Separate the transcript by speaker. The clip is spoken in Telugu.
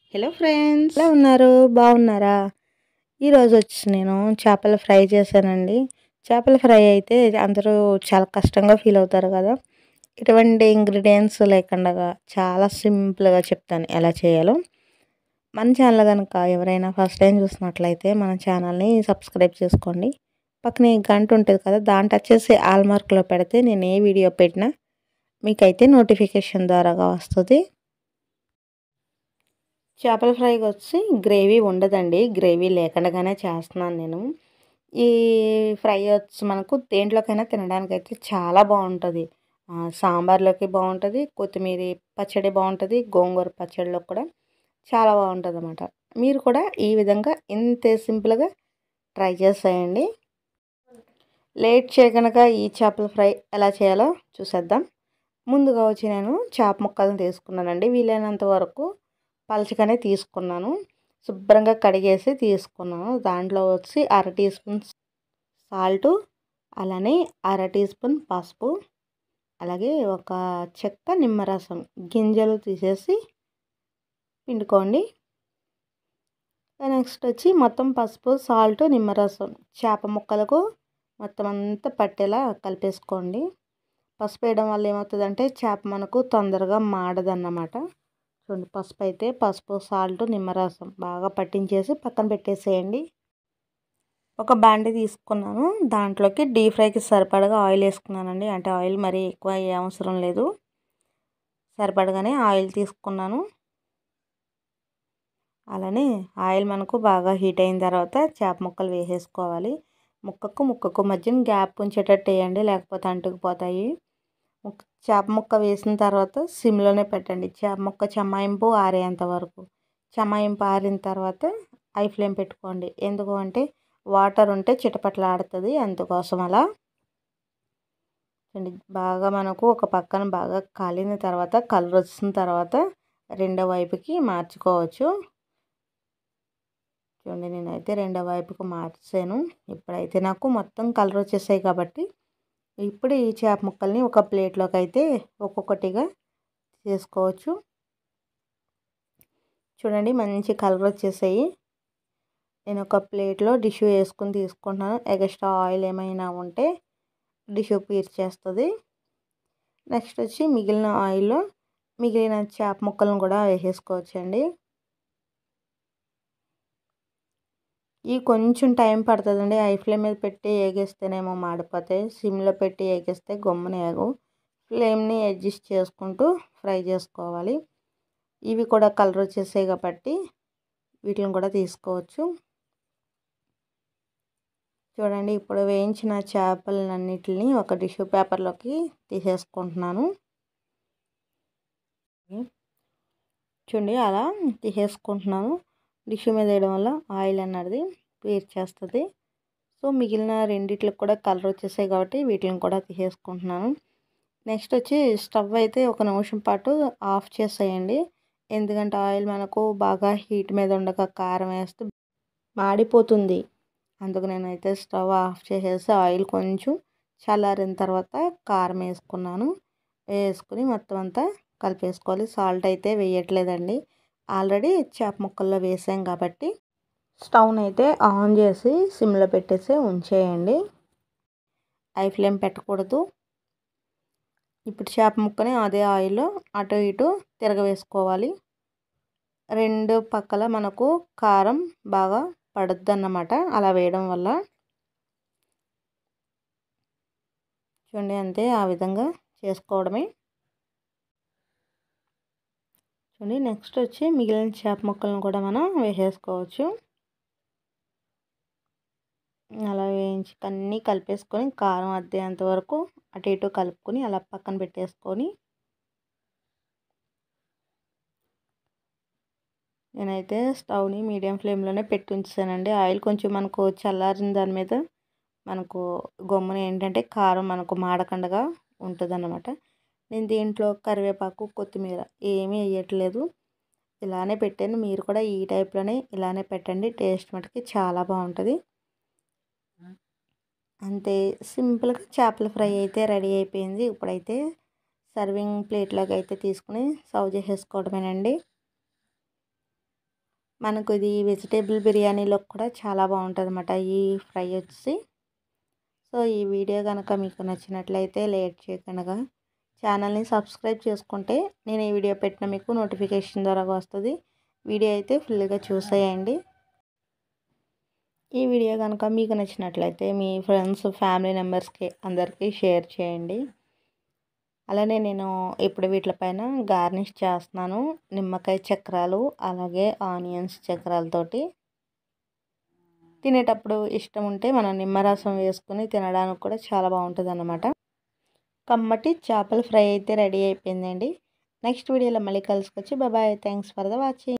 Speaker 1: హలో ఫ్రెండ్స్ ఎలా ఉన్నారు బాగున్నారా ఈరోజు వచ్చి నేను చేపల ఫ్రై చేశానండి చేపల ఫ్రై అయితే అందరూ చాలా కష్టంగా ఫీల్ అవుతారు కదా ఎటువంటి ఇంగ్రీడియంట్స్ లేకుండా చాలా సింపుల్గా చెప్తాను ఎలా చేయాలో మన ఛానల్ కనుక ఎవరైనా ఫస్ట్ టైం చూసినట్లయితే మన ఛానల్ని సబ్స్క్రైబ్ చేసుకోండి పక్కనే గంట ఉంటుంది కదా దాంట్లో వచ్చేసి ఆల్ మార్క్లో పెడితే నేను ఏ వీడియో పెట్టినా మీకైతే నోటిఫికేషన్ ద్వారాగా వస్తుంది చేపల ఫ్రైకి వచ్చి గ్రేవీ ఉండదండి గ్రేవీ లేకుండానే చేస్తున్నాను నేను ఈ ఫ్రై వచ్చి మనకు దేంట్లోకైనా తినడానికి అయితే చాలా బాగుంటుంది సాంబార్లోకి బాగుంటుంది కొత్తిమీర పచ్చడి బాగుంటుంది గోంగూర పచ్చడిలో కూడా చాలా బాగుంటుంది అన్నమాట మీరు కూడా ఈ విధంగా ఇంత సింపుల్గా ట్రై చేసేయండి లేట్ చేయకనక ఈ చేపల ఫ్రై ఎలా చేయాలో చూసేద్దాం ముందుగా వచ్చి నేను చేప ముక్కలను తీసుకున్నానండి వీలైనంత వరకు పలచగానే తీసుకున్నాను శుభ్రంగా కడిగేసి తీసుకున్నాను దాంట్లో వచ్చి అర టీ స్పూన్ సాల్ట్ అలానే అర టీ స్పూన్ పసుపు అలాగే ఒక చెక్క నిమ్మరసం గింజలు తీసేసి పిండుకోండి నెక్స్ట్ వచ్చి మొత్తం పసుపు సాల్ట్ నిమ్మరసం చేప ముక్కలకు మొత్తం అంతా పట్టేలా కలిపేసుకోండి పసుపు వేయడం వల్ల ఏమవుతుందంటే చేప మనకు తొందరగా మాడదన్నమాట చూడండి పసుపు అయితే పసుపు సాల్ట్ నిమ్మరసం బాగా పట్టించేసి పక్కన పెట్టేసేయండి ఒక బాండి తీసుకున్నాను దాంట్లోకి డీప్ ఫ్రైకి సరిపడగా ఆయిల్ వేసుకున్నానండి అంటే ఆయిల్ మరీ ఎక్కువ ఏ అవసరం లేదు సరిపడగానే ఆయిల్ తీసుకున్నాను అలానే ఆయిల్ మనకు బాగా హీట్ అయిన తర్వాత చేప ముక్కలు వేసేసుకోవాలి ముక్కకు ముక్కకు మధ్యన గ్యాప్ ఉంచేటట్టు వేయండి లేకపోతే అంటుకుపోతాయి ముక్క చేప ముక్క వేసిన తర్వాత సిమ్లోనే పెట్టండి చేప ముక్క చెమ్మాయింపు ఆరేంత వరకు చెమ్మాయింపు ఆరిన తర్వాత ఐ ఫ్లేమ్ పెట్టుకోండి ఎందుకు అంటే వాటర్ ఉంటే చిటపట్ల ఆడుతుంది అందుకోసం అలా బాగా మనకు ఒక పక్కన బాగా కాలిన తర్వాత కలర్ వచ్చిన తర్వాత రెండో వైపుకి మార్చుకోవచ్చు చూడండి నేనైతే రెండో వైపుకి మార్చాను ఇప్పుడైతే నాకు మొత్తం కలర్ వచ్చేసాయి కాబట్టి ఇప్పుడు ఈ చేప ముక్కల్ని ఒక ప్లేట్లోకి అయితే ఒక్కొక్కటిగా చేసుకోవచ్చు చూడండి మంచి కలర్ వచ్చేసాయి నేను ఒక ప్లేట్లో డిష్ వేసుకుని తీసుకుంటున్నాను ఎక్స్ట్రా ఆయిల్ ఏమైనా ఉంటే డిష్ పీర్చేస్తుంది నెక్స్ట్ వచ్చి మిగిలిన ఆయిల్లో మిగిలిన చేప ముక్కలను కూడా వేసేసుకోవచ్చండి ఈ కొంచెం టైం పడుతుందండి ఐ ఫ్లేమ్ మీద పెట్టి ఏగేస్తేనేమో మాడిపోతాయి సిమ్లో పెట్టి ఏగేస్తే గమ్మున ఏగు ఫ్లేమ్ని అడ్జస్ట్ చేసుకుంటూ ఫ్రై చేసుకోవాలి ఇవి కూడా కలర్ వచ్చేసాయి కాబట్టి వీటిని కూడా తీసుకోవచ్చు చూడండి ఇప్పుడు వేయించిన చేపలన్నిటిని ఒక టిష్యూ పేపర్లోకి తీసేసుకుంటున్నాను చూడండి అలా తీసేసుకుంటున్నాను డిష్ మీద వేయడం వల్ల ఆయిల్ అన్నది పీర్చేస్తుంది సో మిగిలిన రెండిట్లకు కూడా కలర్ వచ్చేసాయి కాబట్టి వీటిని కూడా తీసేసుకుంటున్నాను నెక్స్ట్ వచ్చి స్టవ్ అయితే ఒక నిమిషం పాటు ఆఫ్ చేసేయండి ఎందుకంటే ఆయిల్ మనకు బాగా హీట్ మీద ఉండక కారం వేస్తే మాడిపోతుంది అందుకు నేనైతే స్టవ్ ఆఫ్ చేసేసి ఆయిల్ కొంచెం చల్లారిన తర్వాత కారం వేసుకున్నాను వేసుకుని మొత్తం అంతా కలిపేసుకోవాలి సాల్ట్ అయితే వేయట్లేదండి ఆల్రెడీ చేప ముక్కల్లో వేసాం కాబట్టి స్టవ్ని అయితే ఆన్ చేసి సిమ్లో పెట్టేసి ఉంచేయండి ఐ ఫ్లేమ్ పెట్టకూడదు ఇప్పుడు చేప ముక్కని అదే ఆయిల్లో అటు ఇటు తిరగవేసుకోవాలి రెండు పక్కల మనకు కారం బాగా పడుద్ది అన్నమాట అలా వేయడం వల్ల చూడండి అంతే ఆ విధంగా చేసుకోవడమే చూడండి నెక్స్ట్ వచ్చి మిగిలిన చేప ముక్కలను కూడా మనం వేసేసుకోవచ్చు అలా వేయించి అన్నీ కలిపేసుకొని కారం అద్దేంత వరకు అటు ఇటు కలుపుకొని అలా పక్కన పెట్టేసుకొని నేనైతే స్టవ్ని మీడియం ఫ్లేమ్లోనే పెట్టి ఉంచానండి ఆయిల్ కొంచెం మనకు చల్లారిన దాని మీద మనకు గమ్మున ఏంటంటే కారం మనకు మాడకండగా ఉంటుంది అన్నమాట నేను దీంట్లో కరివేపాకు కొత్తిమీర ఏమీ వేయట్లేదు ఇలానే పెట్టాను మీరు కూడా ఈ టైప్లోనే ఇలానే పెట్టండి టేస్ట్ మటుకి చాలా బాగుంటుంది అంతే సింపుల్గా చేపల ఫ్రై అయితే రెడీ అయిపోయింది ఇప్పుడైతే సర్వింగ్ ప్లేట్లోకి అయితే తీసుకుని సర్వ్ చేసేసుకోవడమేనండి మనకు ఇది వెజిటేబుల్ బిర్యానీలో కూడా చాలా బాగుంటుంది అన్నమాట ఈ ఫ్రై వచ్చి సో ఈ వీడియో కనుక మీకు నచ్చినట్లయితే లేట్ చేయకుండా ఛానల్ని సబ్స్క్రైబ్ చేసుకుంటే నేను ఈ వీడియో పెట్టిన మీకు నోటిఫికేషన్ ద్వారా వస్తుంది వీడియో అయితే ఫుల్గా చూసేయండి ఈ వీడియో కనుక మీకు నచ్చినట్లయితే మీ ఫ్రెండ్స్ ఫ్యామిలీ మెంబర్స్కి అందరికీ షేర్ చేయండి అలానే నేను ఇప్పుడు వీటిపైన గార్నిష్ చేస్తున్నాను నిమ్మకాయ చక్రాలు అలాగే ఆనియన్స్ చక్రాలతోటి తినేటప్పుడు ఇష్టం ఉంటే మనం నిమ్మరసం వేసుకుని తినడానికి కూడా చాలా బాగుంటుంది అన్నమాట కమ్మటి చేపల ఫ్రై అయితే రెడీ అయిపోయిందండి నెక్స్ట్ వీడియోలో మళ్ళీ కలుసుకొచ్చి బాబాయ్ థ్యాంక్స్ ఫర్ ద వాచింగ్